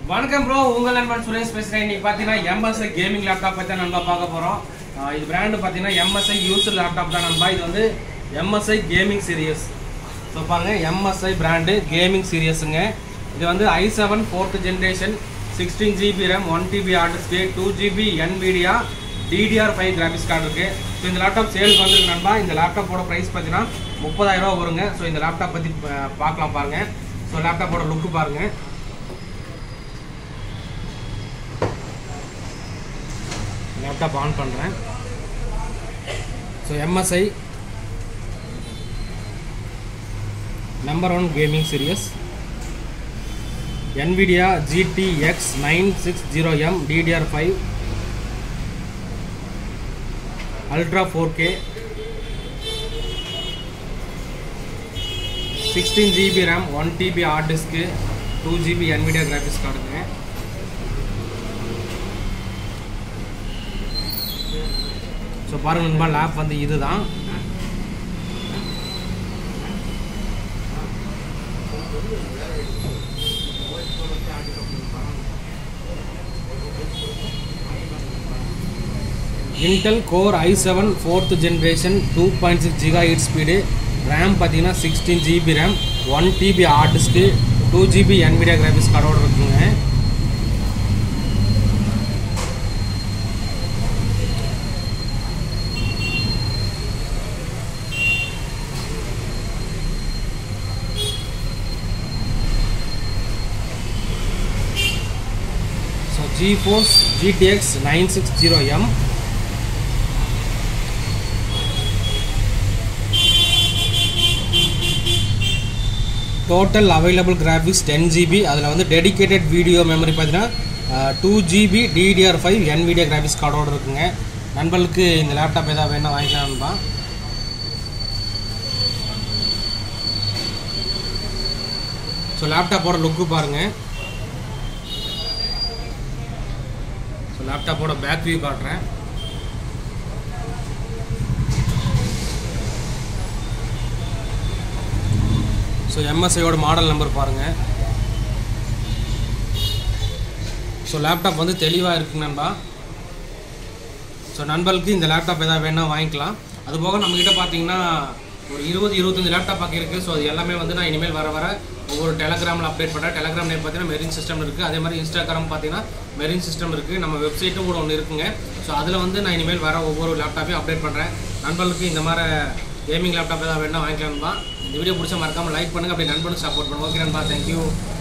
வணக்கம் ப்ரோ உங்கள் நண்பன் சுரேஷ் பேசுகிறேன் இன்னைக்கு பார்த்தீங்கன்னா எம்எஸ்ஐ கேமிங் லேப்டாப் பற்றி நம்ம பார்க்க போகிறோம் இது பிராண்டு பார்த்தீங்கன்னா எம்எஸ்ஐ யூஸ் லேப்டாப் தான் நண்பா இது வந்து எம்எஸ்ஐ கேமிங் சீரியஸ் ஸோ பாருங்கள் எம்எஸ்ஐ பிராண்டு கேமிங் சீரியஸுங்க இது வந்து i seven fourth generation sixteen GB RAM one TB ஆர்டிஸ்க்கு two GB Nvidia DDR five graphics card இருக்குது ஸோ இந்த லேப்டாப் சேலுக்கு வந்து நண்பா இந்த லேப்டாப்போட ப்ரைஸ் பார்த்தீங்கன்னா முப்பதாயிரம் ரூபா வருங்க ஸோ இந்த லேப்டாப் பற்றி பார்க்கலாம் பாருங்கள் ஸோ லேப்டாப்போட லுக்கு பாருங்கள் லேப்டாப் ஆன் பண்ணுறேன் so MSI number one gaming series NVIDIA GTX 960M DDR5 Ultra 4K 16 GB RAM 1 TB hard disk 2 GB NVIDIA graphics கார்டுங்க ஸோ பாருங்க நண்பா லேப் வந்து இதுதான் Intel core i seven fourth generation two point six giga eight speed RAM பார்த்தீங்கன்னா sixteen GB RAM one TB hard disk two GB NVIDIA graphics கார்டோட இருக்குங்க so GeForce GTX nine six zero M total available graphics ten GB அதில் வந்து dedicated video memory பார்த்தீங்கன்னா two GB DDR five NVIDIA graphics கார்டோட இருக்குங்க நண்பர்களுக்கு இந்த laptop எதாவது வேணால் வாங்கிக்கலாம்ப்பா ஸோ லேப்டாப்போட லுக்கு பாருங்கள் ஸோ லேப்டாப்போட பேக் வியூ காட்டுறேன் ஸோ எம்எஸ்ஐயோட மாடல் நம்பர் பாருங்கள் ஸோ லேப்டாப் வந்து தெளிவாக இருக்குங்க நண்பா ஸோ நண்பர்களுக்கு இந்த லேப்டாப் எதாவது வேணால் வாங்கிக்கலாம் அதுபோக நம்மக்கிட்ட பார்த்தீங்கன்னா ஒரு இருபது இருபத்தஞ்சு லேப்டாப் பாக்கி இருக்குது ஸோ அது எல்லாமே வந்து நான் இனிமேல் வர வர ஒவ்வொரு டெலகிராமில் அப்டேட் பண்ணுறேன் டெலகிராம் நேம் பார்த்தீங்கன்னா மெரின் சிஸ்டம் இருக்குது அதே மாதிரி இன்ஸ்டாகிராம் பார்த்தீங்கன்னா மெரின் சிஸ்டம் இருக்குது நம்ம வெப்சைட்டும் கூட ஒன்று இருக்குங்க ஸோ அதில் வந்து நான் இனிமேல் வர ஒவ்வொரு லேப்டாப்பையும் அப்டேட் பண்ணுறேன் நண்பர்களுக்கு இந்த மாதிரி கேமிங் லேப்டாப் ஏதாவது வேணால் வாங்கிக்கலாம் நண்பா இந்த வீடியோ பிடிச்சா மறக்காமல் லைக் பண்ணுங்கள் அப்படி நண்பனுக்கு சப்போர்ட் பண்ணுங்க ஓகே நண்பா தேங்க்யூ